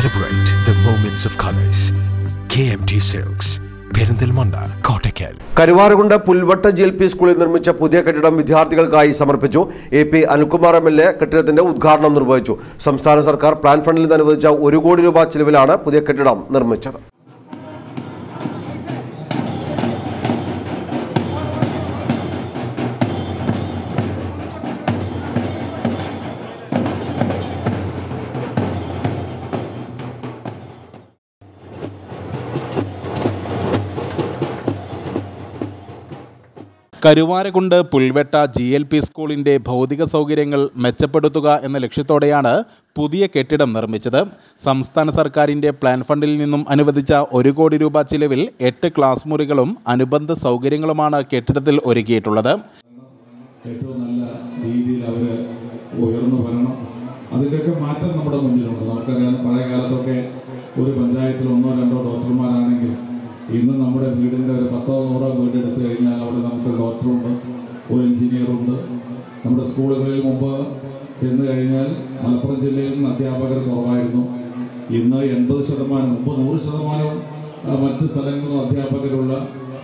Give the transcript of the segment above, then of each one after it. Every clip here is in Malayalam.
Celebrate the moments of colors. KMT Silks, Perinthalmanna Kottakkal Karuvarakundu Pulvetta G L P സ്കൂളിൽ നിർമ്മിച്ച പുതിയ കെട്ടിടം വിദ്യാർത്ഥികൾക്കായി സമർപ്പിച്ചു A P Anilkumar M L A കെട്ടിടത്തിന്റെ ഉദ്ഘാടനം നിർവഹിച്ചു സംസ്ഥാന സർക്കാർ പ്ലാൻ ഫണ്ടിൽ നിന്ന് അനുവദിച്ച ഒരു കോടി രൂപ ചിലവിലാണ് പുതിയ കെട്ടിടം നിർമ്മിച്ചത് Karuvarakundu Pulvetta G L P സ്കൂളിൻ്റെ ഭൗതിക സൗകര്യങ്ങൾ മെച്ചപ്പെടുത്തുക എന്ന ലക്ഷ്യത്തോടെയാണ് പുതിയ കെട്ടിടം നിർമ്മിച്ചത് സംസ്ഥാന സർക്കാരിൻ്റെ പ്ലാൻ ഫണ്ടിൽ നിന്നും അനുവദിച്ച ഒരു കോടി രൂപ ചിലവിൽ എട്ട് ക്ലാസ് മുറികളും അനുബന്ധ സൗകര്യങ്ങളുമാണ് കെട്ടിടത്തിൽ ഒരുക്കിയിട്ടുള്ളത് ഏറ്റവും നല്ല രീതിയിൽ അവർ ഉയർന്നു വരണം അതിൻ്റെയൊക്കെ മാറ്റം നമ്മുടെ മുന്നിലുണ്ട് നമുക്കറിയാം പഴയ കാലത്തൊക്കെ ഒരു പഞ്ചായത്തിൽ ഒന്നോ രണ്ടോ ഡോക്ടർമാരാണെങ്കിൽ ഇന്ന് നമ്മുടെ വീടിൻ്റെ ഒരു പത്തോ നൂറോ വീട് എടുത്തു കഴിഞ്ഞാൽ അവിടെ നമുക്ക് ഡോക്ടറുണ്ട് ഒരു എഞ്ചിനീയറുണ്ട് നമ്മുടെ സ്കൂളുകളിൽ മുമ്പ് ചെന്ന് കഴിഞ്ഞാൽ മലപ്പുറം ജില്ലയിൽ നിന്ന് അധ്യാപകർ കുറവായിരുന്നു ഇന്ന് എൺപത് ശതമാനം മുമ്പ് നൂറ് ശതമാനവും ആ, മറ്റ് സ്ഥലങ്ങളിലും അധ്യാപകരുള്ള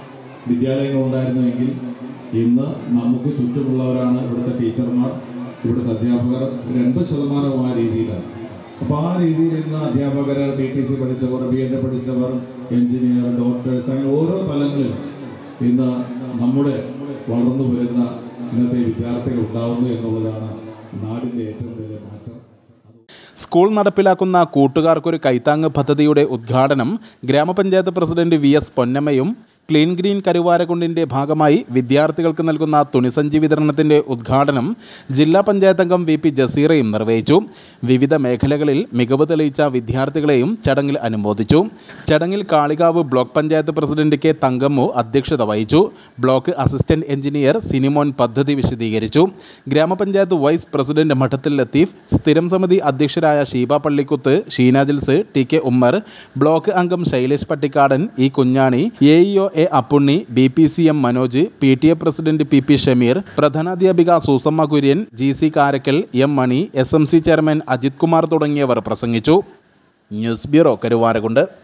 വിദ്യാലയങ്ങളുണ്ടായിരുന്നുവെങ്കിൽ ഇന്ന് നമുക്ക് ചുറ്റുമുള്ളവരാണ് ഇവിടുത്തെ ടീച്ചർമാർ ഇവിടുത്തെ അധ്യാപകർ ഒരു എൺപത് ശതമാനവും ആ രീതിയിലാണ് അപ്പോൾ ആ രീതിയിൽ ഇന്ന് അധ്യാപകർ ടി ടി സി പഠിച്ചവർ ബി എഡ് പഠിച്ചവർ എഞ്ചിനീയർ ഡോക്ടേഴ്സ് അങ്ങനെ ഓരോ തലങ്ങളിലും ഇന്ന് നമ്മുടെ വളർന്നു വരുന്ന ഇന്നത്തെ വിദ്യാർത്ഥികൾ ഉണ്ടാവുന്നു എന്നുള്ളതാണ് നാടിൻ്റെ ഏറ്റവും വലിയ മാറ്റം സ്കൂൾ നടപ്പിലാക്കുന്ന കൂട്ടുകാർക്കൊരു കൈത്താങ്ങ് പദ്ധതിയുടെ ഉദ്ഘാടനം ഗ്രാമപഞ്ചായത്ത് പ്രസിഡന്റ് വി എസ് പൊന്നമ്മയും ക്ലീൻ ഗ്രീൻ കരുവാരക്കുണ്ടിൻ്റെ ഭാഗമായി വിദ്യാർത്ഥികൾക്ക് നൽകുന്ന തുണിസഞ്ചി വിതരണത്തിൻ്റെ ഉദ്ഘാടനം ജില്ലാ പഞ്ചായത്ത് അംഗം വി പി ജസീറയും നിർവഹിച്ചു വിവിധ മേഖലകളിൽ മികവ് തെളിയിച്ച വിദ്യാർത്ഥികളെയും ചടങ്ങിൽ അനുമോദിച്ചു ചടങ്ങിൽ Kalikavu block panchayat president K Thankammu അധ്യക്ഷത വഹിച്ചു ബ്ലോക്ക് അസിസ്റ്റന്റ് എഞ്ചിനീയർ സിനിമോൻ പദ്ധതി വിശദീകരിച്ചു ഗ്രാമപഞ്ചായത്ത് വൈസ് പ്രസിഡന്റ് മഠത്തിൽ ലത്തീഫ് സ്ഥിരം സമിതി അധ്യക്ഷരായ Sheeba Pallikkuth Sheena Jils T K Ummer block അംഗം Shailesh Pattikkadan E Kunhani A E O A Appunni B P C M Manoj P T A president P P Shameer പ്രധാനാധ്യാപിക Susamma Kurian G C Karakkal M Mani S M C chairman Ajith Kumar തുടങ്ങിയവർ പ്രസംഗിച്ചു ന്യൂസ് ബ്യൂറോ കരുവാരകുണ്ട്